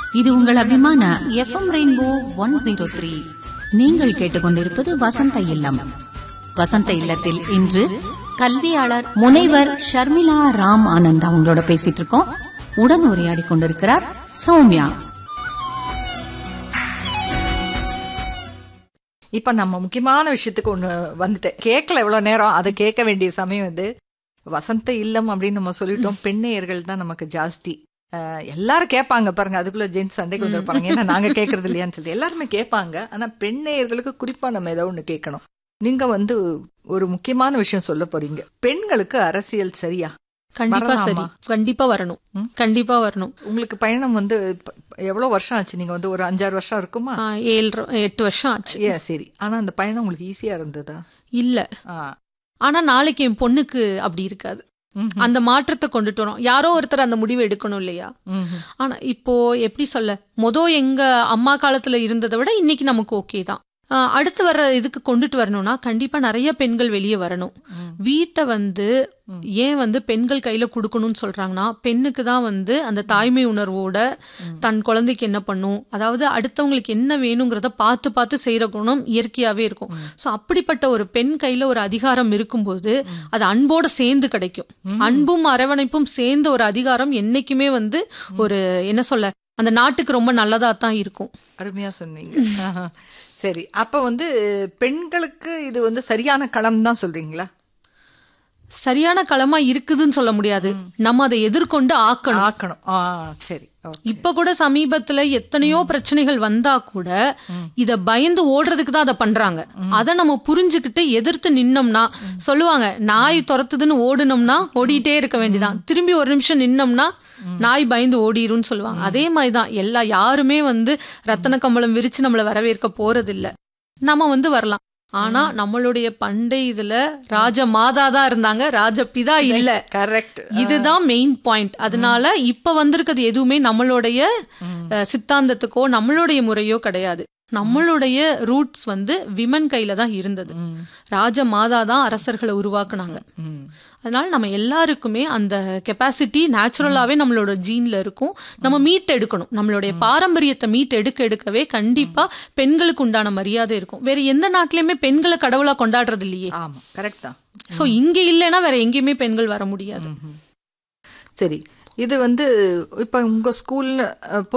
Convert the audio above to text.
இது உங்கள் அபிமான FM rainbow one zero three நீங்கள் கேட்டுக்கொண்டிருப்பது வசந்த இல்லம் வசந்த இல்லத்தில் இன்று கல்வியாளர் முனைவர் ஷர்மிளா ராம் ஆனந்த் அவங்களோட பேசிட்டு இருக்கோம் உடன் உரையாடி கொண்டிருக்கிறார் சௌமியா இப்ப நம்ம முக்கியமான விஷயத்துக்கு ஒண்ணு வந்துட்டேன் கேட்கல எவ்வளவு நேரம் அதை கேட்க வேண்டிய சமயம் இது வசந்த இல்லம் அப்படின்னு நம்ம சொல்லிட்டோம் பெண்ணையர்கள் தான் நமக்கு ஜாஸ்தி அஹ், எல்லாரும் கேட்பாங்க பாருங்க அதுக்குள்ள ஜென்ஸ் சண்டைக்கு வந்துருப்பாங்க ஏன்னா நாங்க கேட்கறது இல்லையான்னு சொல்லி எல்லாருமே கேட்பாங்க ஆனா பெண்ணையர்களுக்கு குறிப்பா நம்ம ஏதோ ஒண்ணு கேட்கணும் நீங்க வந்து ஒரு முக்கியமான விஷயம் சொல்ல போறீங்க பெண்களுக்கு அரசியல் சரியா கண்டிப்பா சரி வரலாமா? கண்டிப்பா வரணும் ம். கண்டிப்பா வரணும் உங்களுக்கு பயணம் வந்து இப்ப- எவ்வளவு வருஷம் ஆச்சு நீங்க வந்து ஒரு அஞ்சாறு வருஷம் இருக்குமா ஆ, ஏழு எட்டு வருஷம் ஆச்சு ஏ சரி ஆனா அந்த பயணம் உங்களுக்கு ஈஸியா இருந்ததா இல்ல ஆ. ஆனா நாளைக்கு என் பொண்ணுக்கு அப்படி இருக்காது ம்ஹும். அந்த மாற்றத்தை கொண்டுட்டு வரோம் யாரோ ஒருத்தர் அந்த முடிவை எடுக்கணும் இல்லையா ம்ஹும். ஆனா இப்போ எப்படி சொல்ல மொத எங்க அம்மா காலத்துல இருந்ததை விட இன்னைக்கு நமக்கு ஓகே தான் ஆ, அடுத்து வர்ற இதுக்கு கொண்டுட்டு வரணும்னா கண்டிப்பா நிறைய பெண்கள் வெளியே வரணும் ம். வீட்டை வந்து ஏன் வந்து பெண்கள் கையில கொடுக்கணும்னு சொல்றாங்கன்னா பெண்ணுக்கு தான் வந்து அந்த தாய்மை உணர்வோட தன் குழந்தைக்கு என்ன பண்ணும் அதாவது அடுத்தவங்களுக்கு என்ன வேணுங்கிறத பார்த்து பார்த்து செய்யற குணம் இயற்கையாவே இருக்கும் ஸோ அப்படிப்பட்ட ஒரு பெண் கையில ஒரு அதிகாரம் இருக்கும்போது அது அன்போட சேர்ந்து கிடைக்கும் அன்பும் அரவணைப்பும் சேர்ந்த ஒரு அதிகாரம் என்னைக்குமே வந்து ஒரு என்ன சொல்ல அந்த நாட்டுக்கு ரொம்ப நல்லதா தான் இருக்கும் அருமையா சொன்னீங்க ஆஹா. சரி அப்ப வந்து பெண்களுக்கு இது வந்து சரியான களம் தான் சொல்றீங்களா சரியான களமா இருக்குதுன்னு சொல்ல முடியாது நம்ம அதை எதிர்கொண்டு ஆக்கணும் ஆக்கணும் ஆ சரி ஓகே. இப்ப கூட சமீபத்துல எத்தனையோ பிரச்சனைகள் வந்தா கூட இத பயந்து ஓடுறதுக்கு தான் அதை பண்றாங்க அதை நம்ம புரிஞ்சுக்கிட்டு எதிர்த்து நின்னோம்னா சொல்லுவாங்க நாய் துரத்துதுன்னு ஓடுனோம்னா ஓடிட்டே இருக்க வேண்டியதான் திரும்பி ஒரு நிமிஷம் நின்னோம்னா நாய் பயந்து ஓடிரும்னு சொல்லுவாங்க அதே மாதிரிதான் எல்லா யாருமே வந்து ரத்தன கம்பளம் விரிச்சு நம்மள வரவேற்க போறது இல்ல நம்ம வந்து வரலாம் ஆனா நம்மளுடைய பண்டை இதுல ராஜ மாதா தான் இருந்தாங்க ராஜ பிதா இல்ல கரெக்ட் இதுதான் மெயின் பாயிண்ட் அதனால இப்ப வந்திருக்கிறது எதுவுமே நம்மளுடைய அஹ், சித்தாந்தத்துக்கோ நம்மளுடைய முறையோ கிடையாது நம்மளுடைய ரூட்ஸ் வந்து விமன் கையில தான் இருந்தது ராஜ மாதா தான் அரசர்களை உருவாக்குனாங்க அதனால நம்ம எல்லாருக்குமே அந்த கெப்பாசிட்டி நேச்சுரலாவே நம்மளோட ஜீன்ல இருக்கும் நம்ம மீட் எடுக்கணும் நம்மளுடைய பாரம்பரியத்தை மீட் எடுக்க எடுக்கவே கண்டிப்பா பெண்களுக்கு உண்டான மரியாதை இருக்கும் வேற எந்த நாட்டிலயுமே பெண்களை கடவுளா கொண்டாடுறது இல்லையே ஆமா கரெக்ட் தான் சோ இங்க இல்லைன்னா வேற எங்கேயுமே பெண்கள் வர முடியாது சரி இது வந்து இப்ப உங்க ஸ்கூல்ல